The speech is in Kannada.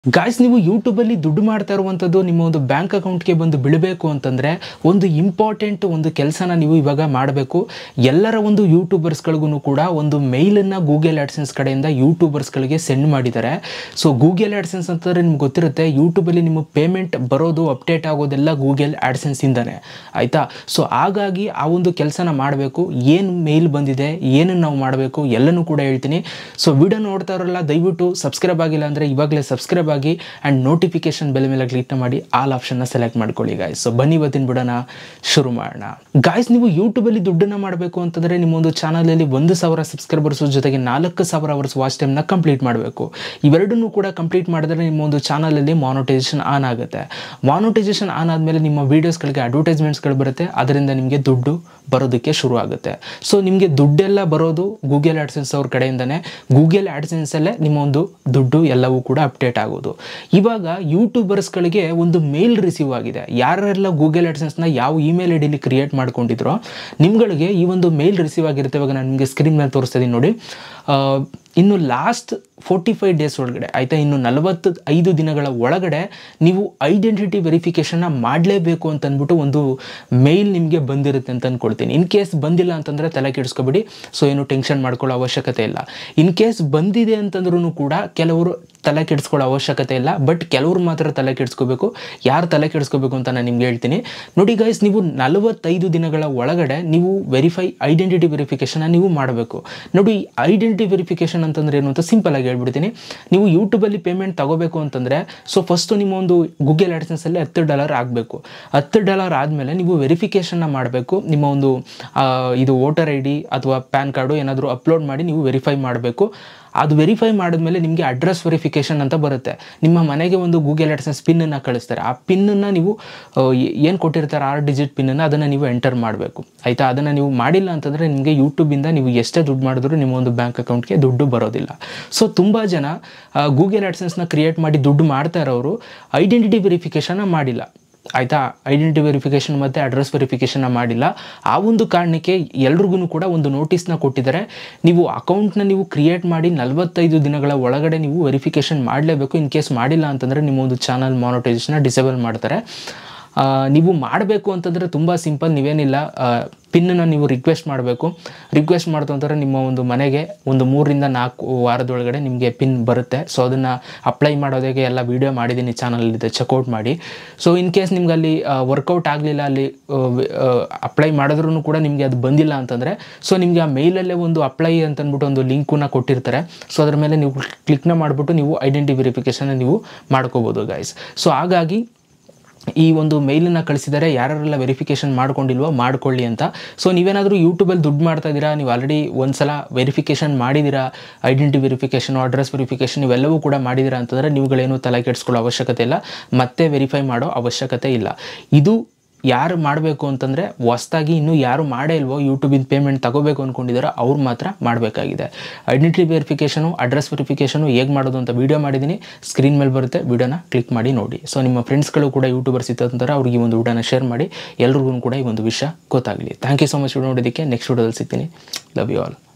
ಗಾಯ್ಸ್ ನೀವು ಯೂಟ್ಯೂಬಲ್ಲಿ ದುಡ್ಡು ಮಾಡ್ತಾ ಇರುವಂಥದ್ದು ನಿಮ್ಮ ಒಂದು ಬ್ಯಾಂಕ್ ಅಕೌಂಟ್ಗೆ ಬಂದು ಬೀಳಬೇಕು ಅಂತಂದರೆ ಒಂದು ಇಂಪಾರ್ಟೆಂಟ್ ಒಂದು ಕೆಲಸನ ನೀವು ಇವಾಗ ಮಾಡಬೇಕು ಎಲ್ಲರ ಒಂದು ಯೂಟ್ಯೂಬರ್ಸ್ಗಳಿಗೂ ಕೂಡ ಒಂದು ಮೇಲನ್ನು ಗೂಗಲ್ ಆ್ಯಡ್ಸೆನ್ಸ್ ಕಡೆಯಿಂದ ಯೂಟ್ಯೂಬರ್ಸ್ಗಳಿಗೆ ಸೆಂಡ್ ಮಾಡಿದ್ದಾರೆ ಸೊ ಗೂಗಲ್ ಆ್ಯಡ್ಸೆನ್ಸ್ ಅಂತಂದರೆ ನಿಮ್ಗೆ ಗೊತ್ತಿರುತ್ತೆ ಯೂಟ್ಯೂಬಲ್ಲಿ ನಿಮ್ಮ ಪೇಮೆಂಟ್ ಬರೋದು ಅಪ್ಡೇಟ್ ಆಗೋದೆಲ್ಲ ಗೂಗಲ್ ಆ್ಯಡ್ಸೆನ್ಸಿಂದನೇ ಆಯಿತಾ ಸೊ ಹಾಗಾಗಿ ಆ ಒಂದು ಕೆಲಸನ ಮಾಡಬೇಕು ಏನು ಮೇಲ್ ಬಂದಿದೆ ಏನನ್ನು ನಾವು ಮಾಡಬೇಕು ಎಲ್ಲನೂ ಕೂಡ ಹೇಳ್ತೀನಿ ಸೊ ವಿಡಿಯೋ ನೋಡ್ತಾ ಇರೋಲ್ಲ ದಯವಿಟ್ಟು ಸಬ್ಸ್ಕ್ರೈಬ್ ಆಗಿಲ್ಲ ಅಂದರೆ ಇವಾಗಲೇ ಸಬ್ಸ್ಕ್ರೈಬ್ ಆಗಿ ಆ್ಯಂಡ್ ನೋಟಿಫಿಕೇಶನ್ ಬೆಲೆ ಮೇಲೆ ಕ್ಲಿಕ್ ಮಾಡಿ ಆಲ್ ಆಪ್ಷನ್ನ ಸೆಲೆಕ್ಟ್ ಮಾಡ್ಕೊಳ್ಳಿ ಗಾಯ್ಸ್ ಸೊ ಬನ್ನಿ ಇವತ್ತಿನ ಬಿಡೋಣ ಶುರು ಮಾಡೋಣ ಗಾಯ್ಸ್ ನೀವು ಯೂಟ್ಯೂಬಲ್ಲಿ ದುಡ್ಡನ್ನು ಮಾಡಬೇಕು ಅಂತಂದರೆ ನಿಮ್ಮ ಒಂದು ಚಾನಲಲ್ಲಿ ಒಂದು ಸಾವಿರ ಸಬ್ಸ್ಕ್ರೈಬರ್ಸ್ ಜೊತೆಗೆ ನಾಲ್ಕು ಸಾವಿರ ಅವರ್ಸ್ ವಾಚ್ ಟೈಮ್ನ ಕಂಪ್ಲೀಟ್ ಮಾಡಬೇಕು ಇವೆರಡನ್ನೂ ಕೂಡ ಕಂಪ್ಲೀಟ್ ಮಾಡಿದ್ರೆ ನಿಮ್ಮ ಒಂದು ಚಾನಲಲ್ಲಿ ಮಾನಿಟೈಸೇಷನ್ ಆನ್ ಆಗುತ್ತೆ ಮಾನಿಟೈಸೇಷನ್ ಆನ್ ಆದಮೇಲೆ ನಿಮ್ಮ ವೀಡಿಯೋಸ್ಗಳಿಗೆ ಅಡ್ವರ್ಟೈಸ್ಮೆಂಟ್ಸ್ಗಳು ಬರುತ್ತೆ ಅದರಿಂದ ನಿಮಗೆ ದುಡ್ಡು ಬರೋದಕ್ಕೆ ಶುರು ಆಗುತ್ತೆ ಸೊ ನಿಮಗೆ ದುಡ್ಡೆಲ್ಲ ಬರೋದು ಗೂಗಲ್ ಆ್ಯಡ್ಸೆನ್ಸ್ ಅವ್ರ ಕಡೆಯಿಂದನೇ ಗೂಗಲ್ ಆ್ಯಡ್ಸೆನ್ಸಲ್ಲೇ ನಿಮ್ಮ ಒಂದು ದುಡ್ಡು ಎಲ್ಲವೂ ಕೂಡ ಅಪ್ಡೇಟ್ ಆಗೋದು ಇವಾಗ ಯೂಟ್ಯೂಬರ್ಸ್ಗಳಿಗೆ ಒಂದು ಮೇಲ್ ರಿಸೀವ್ ಆಗಿದೆ ಯಾರೆಲ್ಲ ಗೂಗಲ್ ಆ್ಯಡ್ಸೆನ್ಸ್ನ ಯಾವ ಇಮೇಲ್ ಐ ಡಿಲಿ ಕ್ರಿಯೇಟ್ ಮಾಡ್ಕೊಂಡಿದ್ರೋ ನಿಮ್ಗಳಿಗೆ ಈ ಒಂದು ಮೇಲ್ ರಿಸೀವ್ ಆಗಿರುತ್ತೆ ಇವಾಗ ನಾನು ನಿಮಗೆ ಸ್ಕ್ರೀನ್ ಮೇಲೆ ತೋರಿಸ್ತಾ ಇದ್ದೀನಿ ನೋಡಿ ಆ, ಇನ್ನು ಲಾಸ್ಟ್ ಫೋರ್ಟಿ ಫೈವ್ ಡೇಸ್ ಒಳಗಡೆ ಆಯಿತಾ ಇನ್ನು ನಲವತ್ತು ಐದು ದಿನಗಳ ಒಳಗಡೆ ನೀವು ಐಡೆಂಟಿಟಿ ವೆರಿಫಿಕೇಷನ್ನ ಮಾಡಲೇಬೇಕು ಅಂತ ಅಂದ್ಬಿಟ್ಟು ಒಂದು ಮೇಲ್ ನಿಮಗೆ ಬಂದಿರುತ್ತೆ ಅಂತ ಅಂದ್ಕೊಳ್ತೀನಿ ಇನ್ ಕೇಸ್ ಬಂದಿಲ್ಲ ಅಂತಂದರೆ ತಲೆ ಕೆಡಿಸ್ಕೊಬೇಡಿ ಸೊ ಏನು ಟೆನ್ಷನ್ ಮಾಡ್ಕೊಳ್ಳೋ ಅವಶ್ಯಕತೆ ಇಲ್ಲ ಇನ್ ಕೇಸ್ ಬಂದಿದೆ ಅಂತಂದ್ರೂ ಕೂಡ ಕೆಲವರು ತಲೆ ಕೆಡಿಸ್ಕೊಳ್ಳೋ ಅವಶ್ಯಕತೆ ಇಲ್ಲ ಬಟ್ ಕೆಲವ್ರು ಮಾತ್ರ ತಲೆ ಕೆಡಿಸ್ಕೋಬೇಕು ಯಾರು ತಲೆ ಕೆಡಿಸ್ಕೋಬೇಕು ಅಂತ ನಾನು ನಿಮ್ಗೆ ಹೇಳ್ತೀನಿ ನೋಡಿ ಗೈಸ್ ನೀವು ನಲವತ್ತೈದು ದಿನಗಳ ಒಳಗಡೆ ನೀವು ವೆರಿಫೈ ಐಡೆಂಟಿಟಿ ವೆರಿಫಿಕೇಷನ್ನ ನೀವು ಮಾಡಬೇಕು ನೋಡಿ ಐಡೆಂಟಿಟಿ ವೆರಿಫಿಕೇಷನ್ ಅಂತಂದ್ರೆ ಏನು ಅಂತ ಸಿಂಪಲ್ ಆಗಿ ಹೇಳ್ಬಿಡ್ತೀನಿ ನೀವು ಯೂಟ್ಯೂಬಲ್ಲಿ ಪೇಮೆಂಟ್ ತಗೋಬೇಕು ಅಂತಂದರೆ ಸೊ ಫಸ್ಟು ನಿಮ್ಮ ಒಂದು ಗೂಗಲ್ ಆ್ಯಡ್ಸೆನ್ಸಲ್ಲಿ ಹತ್ತು ಡಾಲರ್ ಆಗಬೇಕು ಹತ್ತು ಡಾಲರ್ ಆದಮೇಲೆ ನೀವು ವೆರಿಫಿಕೇಷನ್ನ ಮಾಡಬೇಕು ನಿಮ್ಮ ಒಂದು ಆ, ಇದು ವೋಟರ್ ಐ ಡಿ ಅಥವಾ ಪ್ಯಾನ್ ಕಾರ್ಡು ಏನಾದರೂ ಅಪ್ಲೋಡ್ ಮಾಡಿ ನೀವು ವೆರಿಫೈ ಮಾಡಬೇಕು ಅದು ವೆರಿಫೈ ಮಾಡಿದ್ಮೇಲೆ ನಿಮಗೆ ಅಡ್ರೆಸ್ ವೆರಿಫಿಕೇಷನ್ ಅಂತ ಬರುತ್ತೆ ನಿಮ್ಮ ಮನೆಗೆ ಒಂದು ಗೂಗಲ್ ಆ್ಯಡ್ಸೆನ್ಸ್ ಪಿನ್ನನ್ನು ಕಳಿಸ್ತಾರೆ ಆ ಪಿನ್ನನ್ನು ನೀವು ಏನು ಕೊಟ್ಟಿರ್ತಾರೆ ಆರು ಡಿಜಿಟ್ ಪಿನ್ನನ್ನು ಅದನ್ನು ನೀವು ಎಂಟರ್ ಮಾಡಬೇಕು ಆಯಿತಾ ಅದನ್ನು ನೀವು ಮಾಡಿಲ್ಲ ಅಂತಂದರೆ ನಿಮಗೆ ಯೂಟ್ಯೂಬಿಂದ ನೀವು ಎಷ್ಟೇ ದುಡ್ಡು ಮಾಡಿದ್ರು ನಿಮ್ಮ ಒಂದು ಬ್ಯಾಂಕ್ ಅಕೌಂಟ್ಗೆ ದುಡ್ಡು ಬರೋದಿಲ್ಲ ಸೊ ತುಂಬ ಜನ ಗೂಗಲ್ ಆ್ಯಡ್ಸೆನ್ಸ್ನ ಕ್ರಿಯೇಟ್ ಮಾಡಿ ದುಡ್ಡು ಮಾಡ್ತಾ ಇರೋರು ಐಡೆಂಟಿಟಿ ವೆರಿಫಿಕೇಷನ್ನ ಮಾಡಿಲ್ಲ ಆಯಿತಾ ಐಡೆಂಟಿಟಿ ವೆರಿಫಿಕೇಷನ್ ಮತ್ತು ಅಡ್ರೆಸ್ ವೆರಿಫಿಕೇಷನ್ನ ಮಾಡಿಲ್ಲ ಆ ಒಂದು ಕಾರಣಕ್ಕೆ ಎಲ್ರಿಗೂ ಕೂಡ ಒಂದು ನೋಟಿಸ್ನ ಕೊಟ್ಟಿದ್ದಾರೆ ನೀವು ಅಕೌಂಟ್ನ ನೀವು ಕ್ರಿಯೇಟ್ ಮಾಡಿ ನಲವತ್ತೈದು ದಿನಗಳ ಒಳಗಡೆ ನೀವು ವೆರಿಫಿಕೇಷನ್ ಮಾಡಲೇಬೇಕು ಇನ್ ಕೇಸ್ ಮಾಡಿಲ್ಲ ಅಂತಂದರೆ ನಿಮ್ಮ ಒಂದು ಚಾನಲ್ ಮಾನಿಟೈಸೇಷನ್ನ ಡಿಸೇಬಲ್ ಮಾಡ್ತಾರೆ ಆ, ನೀವು ಮಾಡಬೇಕು ಅಂತಂದರೆ ತುಂಬ ಸಿಂಪಲ್ ನೀವೇನಿಲ್ಲ ಪಿನ್ನನ್ನು ನೀವು ರಿಕ್ವೆಸ್ಟ್ ಮಾಡಬೇಕು ರಿಕ್ವೆಸ್ಟ್ ಮಾಡ್ತು ಅಂತಂದರೆ ನಿಮ್ಮ ಒಂದು ಮನೆಗೆ ಒಂದು ಮೂರರಿಂದ ನಾಲ್ಕು ವಾರದೊಳಗಡೆ ನಿಮಗೆ ಪಿನ್ ಬರುತ್ತೆ ಸೊ ಅದನ್ನು ಅಪ್ಲೈ ಮಾಡೋದಕ್ಕೆ ಎಲ್ಲ ವೀಡಿಯೋ ಮಾಡಿದ್ದೀನಿ ಚಾನಲಲ್ಲಿದೆ ಚೆಕ್ಔಟ್ ಮಾಡಿ ಸೊ ಇನ್ ಕೇಸ್ ನಿಮ್ಗೆ ಅಲ್ಲಿ ವರ್ಕೌಟ್ ಆಗಲಿಲ್ಲ ಅಲ್ಲಿ ಅಪ್ಲೈ ಮಾಡಿದ್ರೂ ಕೂಡ ನಿಮಗೆ ಅದು ಬಂದಿಲ್ಲ ಅಂತಂದರೆ ಸೊ ನಿಮಗೆ ಆ ಮೇಲಲ್ಲೇ ಒಂದು ಅಪ್ಲೈ ಅಂತ ಅಂದ್ಬಿಟ್ಟು ಒಂದು ಲಿಂಕನ್ನು ಕೊಟ್ಟಿರ್ತಾರೆ ಸೊ ಅದ್ರ ಮೇಲೆ ನೀವು ಕ್ಲಿಕ್ನ ಮಾಡಿಬಿಟ್ಟು ನೀವು ಐಡೆಂಟಿ ವೆರಿಫಿಕೇಷನ್ ನೀವು ಮಾಡ್ಕೋಬೋದು ಗೈಸ್ ಸೊ ಹಾಗಾಗಿ ಈ ಒಂದು ಮೇಲನ್ನು ಕಳಿಸಿದರೆ ಯಾರೆಲ್ಲ ವೆರಿಫಿಕೇಷನ್ ಮಾಡ್ಕೊಂಡಿಲ್ವೋ ಮಾಡ್ಕೊಳ್ಳಿ ಅಂತ ಸೊ ನೀವೇನಾದರೂ ಯೂಟ್ಯೂಬಲ್ಲಿ ದುಡ್ಡು ಮಾಡ್ತಾ ಇದ್ದೀರಾ ನೀವು ಆಲ್ರೆಡಿ ಒಂದು ಸಲ ವೆರಿಫಿಕೇಷನ್ ಮಾಡಿದ್ದೀರಾ ಐಡೆಂಟಿ ವೆರಿಫಿಕೇಷನ್ ಅಡ್ರೆಸ್ ವೆರಿಫಿಕೇಷನ್ ಇವೆಲ್ಲವೂ ಕೂಡ ಮಾಡಿದ್ದೀರಾ ಅಂತಂದರೆ ನೀವುಗಳೇನು ತಲೆ ಕೆಡಿಸ್ಕೊಳ್ಳೋ ಅವಶ್ಯಕತೆ ಇಲ್ಲ ಮತ್ತೆ ವೆರಿಫೈ ಮಾಡೋ ಅವಶ್ಯಕತೆ ಇಲ್ಲ ಇದು ಯಾರು ಮಾಡಬೇಕು ಅಂತಂದರೆ ಹೊಸ್ದಾಗಿ ಇನ್ನೂ ಯಾರು ಮಾಡೇ ಇಲ್ವೋ ಯೂಟ್ಯೂಬಿಂದ ಪೇಮೆಂಟ್ ತಗೋಬೇಕು ಅಂದ್ಕೊಂಡಿದ್ದಾರೋ ಅವ್ರು ಮಾತ್ರ ಮಾಡಬೇಕಾಗಿದೆ ಐಡೆಂಟಿಟಿ ವೆರಿಫಿಕೇಷನು ಅಡ್ರೆಸ್ ವೆರಿಫಿಕೇಷನು ಹೇಗೆ ಮಾಡೋದು ಅಂತ ವೀಡಿಯೋ ಮಾಡಿದ್ದೀನಿ ಸ್ಕ್ರೀನ್ ಮೇಲೆ ಬರುತ್ತೆ ವೀಡಿಯೋನ ಕ್ಲಿಕ್ ಮಾಡಿ ನೋಡಿ ಸೊ ನಿಮ್ಮ ಫ್ರೆಂಡ್ಸ್ಗಳು ಕೂಡ ಯೂಟ್ಯೂಬರ್ಸ್ ಇತ್ತಂತಾರೆ ಅವ್ರಿಗೆ ಈ ಒಂದು ವಿಡಿಯೋನ ಶೇರ್ ಮಾಡಿ ಎಲ್ರಿಗೂ ಕೂಡ ಈ ಒಂದು ವಿಷಯ ಗೊತ್ತಾಗಲಿ thank you so much video ನೋಡೋದಕ್ಕೆ ನೆಕ್ಸ್ಟ್ ವಿಡಿಯೋದಲ್ಲಿ ಸಿಗ್ತೀನಿ ಲವ್ ಯು ಆಲ್